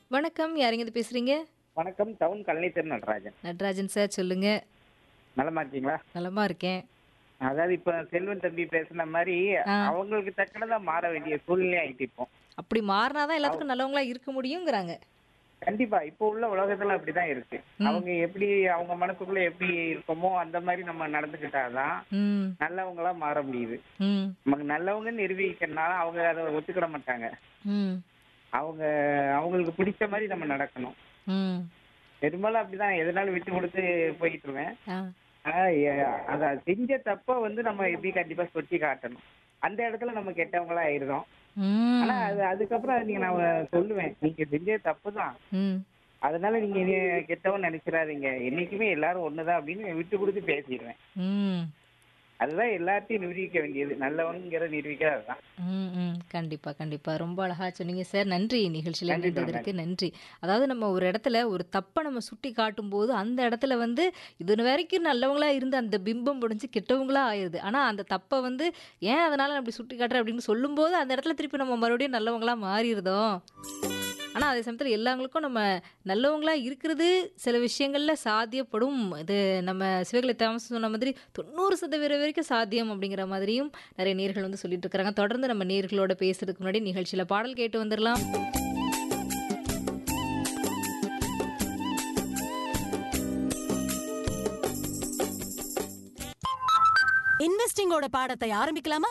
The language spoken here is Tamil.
வணக்கம் யாருங்க இது பேசுறீங்க வணக்கம் டவுன் கழனி திரு நடராஜன் நடராஜன் சார் சொல்லுங்க நலமா இருக்கீங்களா நலமா இருக்கேன் அதாவது இப்ப செல்வன் தம்பி பேசுன மாதிரி ஆ. அவங்களுக்கு தக்கனதா மாற வேண்டிய சூழ்நிலை ஆயிட்டு இப்போ அப்படி மாறினாதான் எல்லாத்துக்கும் நல்லவங்களா இருக்க முடியுங்கிறாங்க கண்டிப்பா இப்போ உள்ள உலகத்துல அப்படிதான் இருக்கு அவங்க எப்படி அவங்க மனசுக்குள்ள எப்படி இருக்கோமோ அந்த மாதிரி நம்ம நடந்துக்கிட்டாதான் ம் நல்லவங்களா மாற முடியுது ம் நமக்கு நல்லவங்க நிரூபிக்கிறதுனால அவங்க அதை ஒத்துக்கிட மாட்டாங்க ம் அவங்க அவங்களுக்கு பிடிச்ச மாதிரி நம்ம நடக்கணும் ம் பெரும்பாலும் அப்படிதான் எதனாலும் விட்டு கொடுத்து போயிட்டு இருவேன் ஆ ஆனா, எ- அத செஞ்ச தப்ப வந்து நம்ம எப்படி கண்டிப்பா சொட்டி காட்டணும் அந்த இடத்துல நம்ம கெட்டவங்களா ஆயிருந்தோம் ம் ஆனா அது அதுக்கப்புறம் நீங்க நான் சொல்லுவேன் நீங்க செஞ்ச தப்பு தான் ம் அதனால நீங்க இனி கெட்டவன் நினைச்சிடாதீங்க என்னைக்குமே எல்லாரும் ஒண்ணுதான் அப்படின்னு விட்டு கொடுத்து பேசிடுவேன் ம் அதுதான் எல்லாத்தையும் நிரூபிக்க வேண்டியது நல்லவங்கிற நிரூபிக்கிறது அதுதான் ம் ம் கண்டிப்பா கண்டிப்பா ரொம்ப அழகா சொன்னீங்க சார் நன்றி நிகழ்ச்சியில் நன்றி, இணைந்ததற்கு நன்றி அதாவது நம்ம ஒரு இடத்துல ஒரு தப்பை நம்ம சுட்டி காட்டும் போது அந்த இடத்துல வந்து இது வரைக்கும் நல்லவங்களா இருந்து அந்த பிம்பம் முடிஞ்சு கெட்டவங்களா ஆயிருது ஆனா அந்த தப்பை வந்து ஏன் அதனால நான் அப்படி சுட்டி காட்டுறேன் அப்படின்னு சொல்லும்போது அந்த இடத்துல திருப்பி நம்ம மறுபடியும் நல்லவங்களா மாறிடுதோம் ஆனா அதே சமயத்தில் எல்லாங்களுக்கும் நம்ம நல்லவங்களா இருக்கிறது சில விஷயங்கள்ல சாத்தியப்படும் இது நம்ம சிவகலை தாமஸ் சொன்ன மாதிரி தொண்ணூறு சதவீதம் வரைக்கும் சாத்தியம் அப்படிங்கிற மாதிரியும் நிறைய நேர்கள் வந்து சொல்லிட்டு இருக்கிறாங்க தொடர்ந்து நம்ம நேர்களோட பேசுறதுக்கு முன்னாடி நிகழ்ச்சியில பாடல் கேட்டு வந்துடலாம் இன்வெஸ்டிங்கோட பாடத்தை ஆரம்பிக்கலாமா